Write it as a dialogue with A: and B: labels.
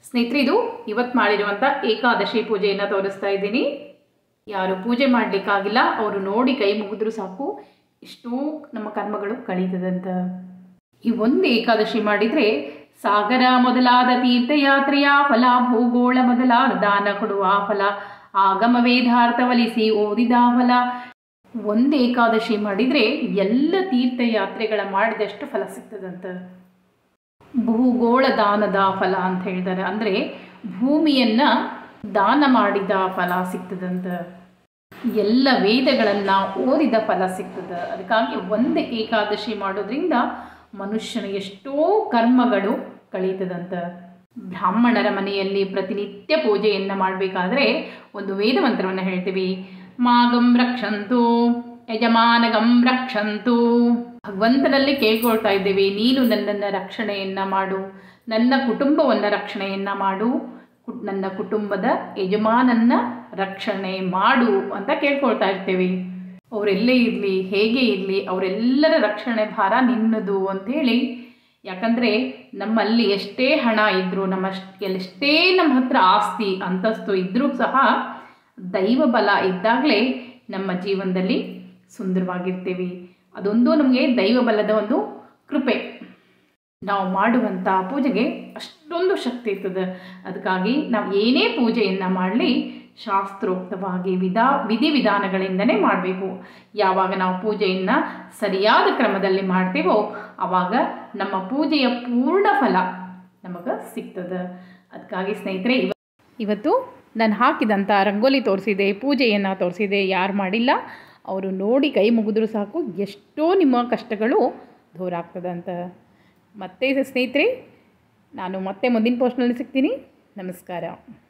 A: ಸ್ನೇಹಿತರೆ ಇದು ಇವತ್ತು ಮಾಡಿರುವಂಥ ಏಕಾದಶಿ ಪೂಜೆಯನ್ನು ತೋರಿಸ್ತಾ ಇದ್ದೀನಿ ಯಾರು ಪೂಜೆ ಮಾಡಲಿಕ್ಕಾಗಿಲ್ಲ ಅವರು ನೋಡಿ ಕೈ ಮುಗಿದ್ರು ಸಾಕು ಎಷ್ಟೋ ನಮ್ಮ ಕರ್ಮಗಳು ಕಳೀತದಂತ ಈ ಒಂದು ಏಕಾದಶಿ ಮಾಡಿದರೆ ಸಾಗರ ಮೊದಲಾದ ತೀರ್ಥಯಾತ್ರೆಯ ಫಲ ಭೂಗೋಳ ಮೊದಲಾದ ದಾನ ಕೊಡುವ ಫಲ ಆಗಮ ವೇದಾರ್ಥವಲಿಸಿ ಓದಿದ ಫಲ ಒಂದು ಏಕಾದಶಿ ಮಾಡಿದರೆ ಎಲ್ಲ ತೀರ್ಥಯಾತ್ರೆಗಳ ಮಾಡಿದಷ್ಟು ಫಲ ಸಿಗ್ತದಂತ ಭೂಗೋಳ ದಾನದ ಫಲ ಅಂತ ಹೇಳ್ತಾರೆ ಅಂದರೆ ಭೂಮಿಯನ್ನು ದಾನ ಮಾಡಿದ ಫಲ ಸಿಗ್ತದಂತ ಎಲ್ಲ ವೇದಗಳನ್ನು ಓದಿದ ಫಲ ಸಿಗ್ತದೆ ಅದಕ್ಕಾಗಿ ಒಂದು ಏಕಾದಶಿ ಮಾಡೋದ್ರಿಂದ ಮನುಷ್ಯನ ಎಷ್ಟೋ ಕರ್ಮಗಳು ಕಳೀತದಂತ ಬ್ರಾಹ್ಮಣರ ಮನೆಯಲ್ಲಿ ಪ್ರತಿನಿತ್ಯ ಪೂಜೆಯನ್ನು ಮಾಡಬೇಕಾದ್ರೆ ಒಂದು ವೇದ ಮಂತ್ರವನ್ನು ಹೇಳ್ತೀವಿ ಮಾಗಂ ರಕ್ಷಂತು ಯಜಮಾನಗಂ ರಕ್ಷಂತು ಭಗವಂತನಲ್ಲಿ ಕೇಳ್ಕೊಳ್ತಾ ಇದ್ದೇವೆ ನೀನು ನನ್ನನ್ನು ರಕ್ಷಣೆಯನ್ನು ಮಾಡು ನನ್ನ ಕುಟುಂಬವನ್ನು ರಕ್ಷಣೆಯನ್ನು ಮಾಡು ಕು- ನನ್ನ ಕುಟುಂಬದ ಯಜಮಾನನ್ನ ರಕ್ಷಣೆ ಮಾಡು ಅಂತ ಕೇಳ್ಕೊಳ್ತಾ ಇರ್ತೇವೆ ಅವರೆಲ್ಲೇ ಇರಲಿ ಹೇಗೆ ಇರಲಿ ಅವರೆಲ್ಲರ ರಕ್ಷಣೆ ಭಾರ ನಿನ್ನದು ಅಂಥೇಳಿ ಯಾಕಂದರೆ ನಮ್ಮಲ್ಲಿ ಎಷ್ಟೇ ಹಣ ಇದ್ದರೂ ನಮ್ಮ ಎಷ್ಟೇ ನಮ್ಮ ಹತ್ರ ಆಸ್ತಿ ಅಂತಸ್ತು ಇದ್ದರೂ ಸಹ ದೈವ ಬಲ ಇದ್ದಾಗಲೇ ನಮ್ಮ ಜೀವನದಲ್ಲಿ ಸುಂದರವಾಗಿರ್ತೀವಿ ಅದೊಂದು ನಮಗೆ ದೈವ ಬಲದ ಒಂದು ಕೃಪೆ ನಾವು ಮಾಡುವಂಥ ಪೂಜೆಗೆ ಅಷ್ಟೊಂದು ಶಕ್ತಿ ಇರ್ತದೆ ಅದಕ್ಕಾಗಿ ನಾವು ಏನೇ ಪೂಜೆಯನ್ನು ಮಾಡಲಿ ಶಾಸ್ತ್ರೋಕ್ತವಾಗಿ ವಿಧಾ ವಿಧಿವಿಧಾನಗಳಿಂದನೇ ಮಾಡಬೇಕು ಯಾವಾಗ ನಾವು ಪೂಜೆಯನ್ನು ಸರಿಯಾದ ಕ್ರಮದಲ್ಲಿ ಮಾಡ್ತೀವೋ ಆವಾಗ ನಮ್ಮ ಪೂಜೆಯ ಪೂರ್ಣ ಫಲ ನಮಗೆ ಸಿಗ್ತದೆ ಅದಕ್ಕಾಗಿ ಸ್ನೇಹಿತರೆ ಇವ ಇವತ್ತು ನಾನು ಹಾಕಿದಂಥ ರಂಗೋಲಿ ತೋರಿಸಿದೆ ಪೂಜೆಯನ್ನು ತೋರಿಸಿದೆ ಯಾರು ಮಾಡಿಲ್ಲ ಅವರು ನೋಡಿ ಕೈ ಮುಗಿದ್ರು ಸಾಕು ಎಷ್ಟೋ ನಿಮ್ಮ ಕಷ್ಟಗಳು ದೂರ ಆಗ್ತದಂತ ಮತ್ತೆ ಸ್ನೇಹಿತರೆ ನಾನು ಮತ್ತೆ ಮುಂದಿನ ಪೋಸ್ಟ್ನಲ್ಲಿ ಸಿಗ್ತೀನಿ ನಮಸ್ಕಾರ